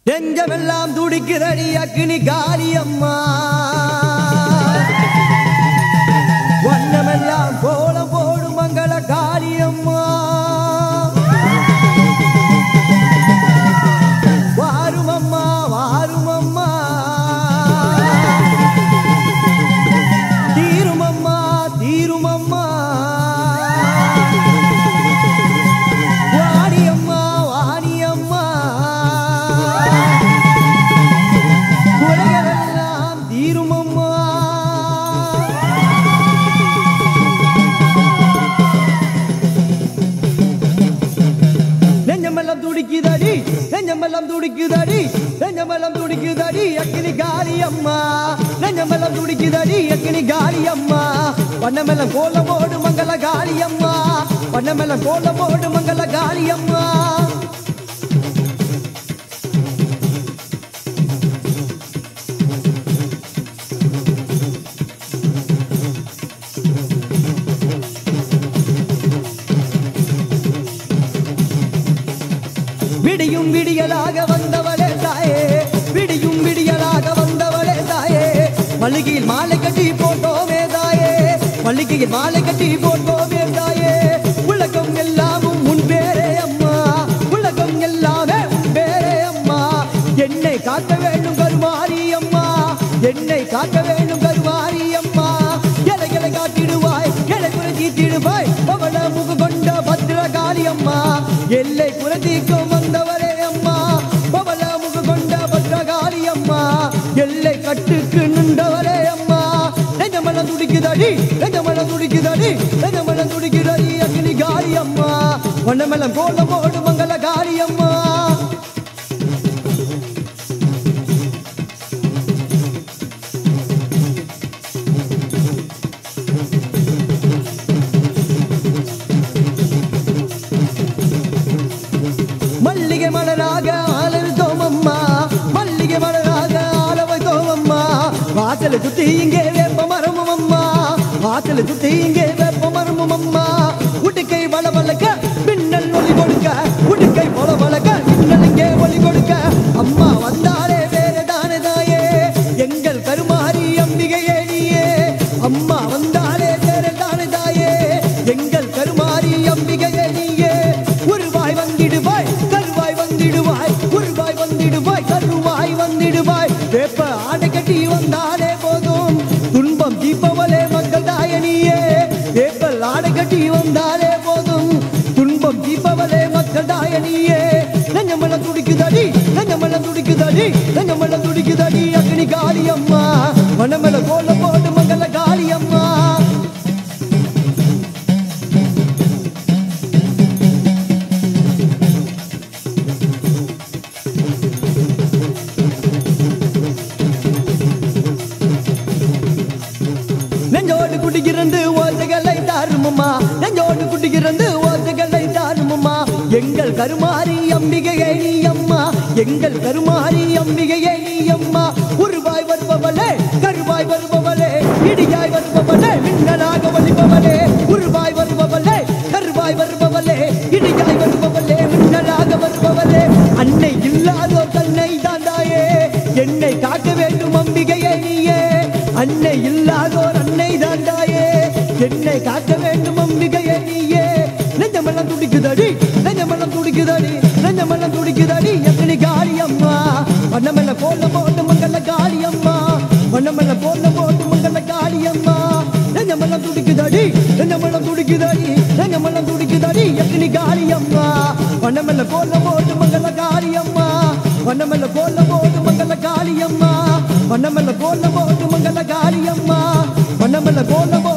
நெஞ்சமெல்லாம் துடிக்குதடி அக்கினி காளியம்மா வண்ணமெல்லாம் கோலம் போடும் மங்கள காளியம்மா வாருமம்மா வாருமம்மா தீருமம்மா தீருமம்மா வாணியம்மா வாணியம்மா குறைகளெல்லாம் தீருமம்மா நெஞ்சமெல்லாம் துடிக்குதடி நெஞ்சமெல்லாம் துடிக்குதடி நெஞ்சமெல்லாம் துடிக்குதடி அக்கினி காளி அம்மா நெஞ்சமெல்லாம் துடிக்குதடி அக்கினி காளி அம்மா வண்ணமெல்லாம் கோலமோடு மங்கள காளி அம்மா வண்ணமெல்லாம் கோலமோடு மங்கள காளி அம்மா விடியும் விடியலாக வந்தவளே தாயே விடியும் விடியலாக வந்தவளே தாயே மல்லிகையில் மாலை கட்டி போட்டோமே தாயே மல்லிகையில் மாலை கட்டி போட்டோமே தாயே உலகம் எல்லாமும் உன் பேரே அம்மா உலகம் எல்லாமே உன் பேரே அம்மா என்னை காக்க வேண்டும் கருமாரி அம்மா என்னை காக்க வேண்டும் கருமாரி அம்மா எலைகளை காட்டிடுவாய் எலை குறை தீட்டிடுவாய் பவள முகு கொண்ட பத்திரகாளி அம்மா எல்லை குறைதீக்கும் வந்தவரே அம்மா பவள முகு கொண்ட பத்திரகாளி அம்மா எல்லை கட்டுக்கு நின்றவரே அம்மா நெஞ்சமலம் துடிக்குதடி நெஞ்சமலம் துடிக்குதடி நெஞ்சமலம் துடிக்குதடி அக்னி காளி அம்மா வண்ணமலம் கோலமோடு மங்கள காளி அம்மா மல்லிகை மலராக ஆலவித்தோம் அம்மா மல்லிகை மலராக ஆலவைத்தோம் அம்மா வாசல சுத்தி இங்கே வேப்ப மரமும் அம்மா வாசல சுத்தி இங்கே வேப்ப மரமும் அம்மா உடுக்கை வள வளக்க மின்னல் ஒளி கொடுக்க உடுக்கை வள வளக்க மின்னல் இங்கே ஒளி கொடுக்க அம்மா வந்தாலே வேற தானே தாயே எங்கள் கருமாரி அம்பிகையே நீயே அம்மா வந்தாலே வேற தானே தாயே எங்கள் கருமாரி அம்பிகையே நீயே உருவாய் வந்திடுவாய் கருவாய் வந்திடுவாய் உருவாய் வந்திடுவாய் கருவாய் வந்திடுவாய் வேப்ப ஆடை கட்டி வந்தாலே போதும் துன்பம் தீப்பவளே மக்கள் தாயனியே வேப்பல் ஆடை கட்டி வந்தாலே போதும் துன்பம் தீப்பவளே மக்கள் தாயனியே நெஞ்சமெல்லாம் துடிக்குதடி நெஞ்சமெல்லாம் துடிக்குதடி நெஞ்சமெல்லாம் துடிக்குதடி அக்னி காளி அம்மா மனமெல்லாம் கோல போட்டு மங்கள காளி அம்மா நெஞ்சோடு குடிக்கிறது ஓசைகளை தாருமம்மா நெஞ்சோடு குடிக்கிறது ஓசைகளை தாருமம்மா எங்கள் கருமாரி அம்பிகையே நீ அம்மா எங்கள் கருமாரி அம்பிகையே நீ அம்மா உருவாய் வருபவளே கருவாய் வருபவளே இடியாய் வருபவளே மின்னலாக வலிபவளே உருவாய் வருபவளே கருவாய் வருபவளே இடியாய் வருபவளே மின்னலாக வருபவளே அன்னை இல்லாதோர் தன்னை தாண்டாயே என்னை காக்க வேண்டும் அம்பிகையே நீயே அன்னை இல்லாதோர் அன்னை தாண்டாயே என்னை காக்க வேண்டும் அம்பிகையே நீயே நெஞ்சமெல்லாம் துடிக்குதடி நெஞ்சமெல்லாம் துடிக்குதடி நெஞ்சமெல்லாம் துடிக்குதடி எத்தனை காளி அம்மா வண்ணமெல்ல போல போட்டு மங்கள காளி அம்மா வண்ணமெல்ல போல போட்டு மங்கள காளி அம்மா நெஞ்சமெல்லாம் துடிக்குதடி நெஞ்சமெல்லாம் துடிக்குதடி நெஞ்சமெல்லாம் துடிக்குதடி எத்தனை காளி அம்மா வண்ணமெல்ல போல போட்டு மங்கள காளி அம்மா வண்ணமெல்ல போல போட்டு மங்கள காளி அம்மா வண்ணமெல்ல போல போட்டு மங்கள காளி அம்மா வண்ணமெல்ல போல